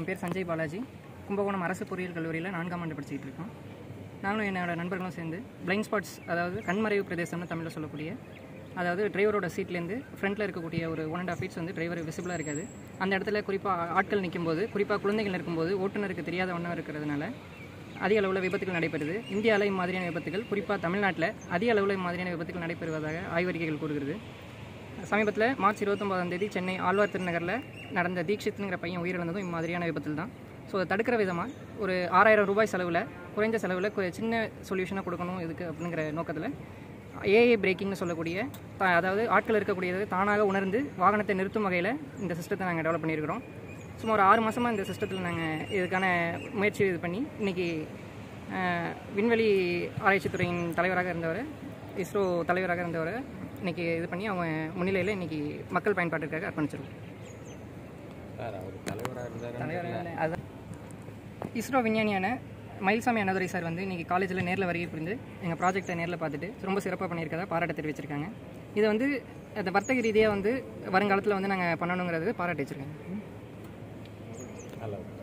என் பேர் சஞ்சய் பாலாஜி கும்பகோணம் அரசு பொறியியல் கல்லூரியில் நான்காம் ஆண்டு படிச்சுக்கிட்டு இருக்கோம் நானும் என்னோட நண்பர்களும் சேர்ந்து பிளைண்ட் ஸ்பாட்ஸ் அதாவது கண்மறைவு பிரதேசம்னு தமிழில் சொல்லக்கூடிய அதாவது டிரைவரோட சீட்லேருந்து ஃப்ரண்ட்டில் இருக்கக்கூடிய ஒரு ஒன் அண்ட் ஆஃப் ஃபீட்ஸ் வந்து டிரைவர் விசிபிளாக இருக்காது அந்த இடத்துல குறிப்பாக ஆட்கள் நிற்கும்போது குறிப்பாக குழந்தைகள் இருக்கும்போது ஓட்டுநருக்கு தெரியாத ஒன்றும் இருக்கிறதுனால அதிக அளவில் விபத்துகள் நடைபெறுது இந்தியாவில் இம்மாதிரியான விபத்துகள் குறிப்பாக தமிழ்நாட்டில் அதிக அளவில் இம்மாதிரியான விபத்துகள் நடைபெறுவதாக ஆய்வறிக்கைகள் கூறுகிறது சமீபத்தில் மார்ச் இருபத்தொம்பதாம் தேதி சென்னை ஆழ்வார் திருநகரில் நடந்த தீக்ஷித்ங்கிற பையன் உயிரிழந்ததும் இம்மாதிரியான விபத்தில் தான் ஸோ அதை தடுக்கிற விதமாக ஒரு ஆறாயிரம் ரூபாய் செலவில் குறைந்த செலவில் கு- சின்ன சொல்யூஷனாக கொடுக்கணும் இதுக்கு அப்படிங்கிற நோக்கத்தில் ஏஏ பிரேக்கிங்னு சொல்லக்கூடிய த- அதாவது ஆட்கள் இருக்கக்கூடியது தானாக உணர்ந்து வாகனத்தை நிறுத்தும் வகையில் இந்த சிஸ்டத்தை நாங்கள் டெவலப் பண்ணியிருக்கிறோம் சுமார் ஒரு ஆறு மாதமாக இந்த சிஸ்டத்தில் நாங்கள் இதுக்கான முயற்சி இது பண்ணி இன்றைக்கி விண்வெளி ஆராய்ச்சித்துறையின் தலைவராக இருந்தவர் இஸ்ரோ தலைவராக இருந்தவர் இன்னைக்கு இது பண்ணி அவங்க முன்னிலையில் இன்னைக்கு மக்கள் பயன்பாட்டிற்காக அர்ப்பணிச்சிருக்கோம் சார் அவர் தலைவராக இருந்தார் தலைவர் அதுதான் இஸ்ரோ விஞ்ஞானியான மயில்சாமி அண்ணாதுரை சார் வந்து இன்னைக்கு காலேஜில் நேரில் வருகை புரிந்து எங்கள் ப்ராஜெக்டை நேரில் பார்த்துட்டு ரொம்ப சிறப்பாக பண்ணியிருக்கதா பாராட்ட தெரிவிச்சிருக்காங்க இது வந்து அந்த வர்த்தக ரீதியாக வந்து வருங்காலத்தில் வந்து நாங்கள் பண்ணணுங்கிறது பாராட்டி வச்சிருக்காங்க ஹலோ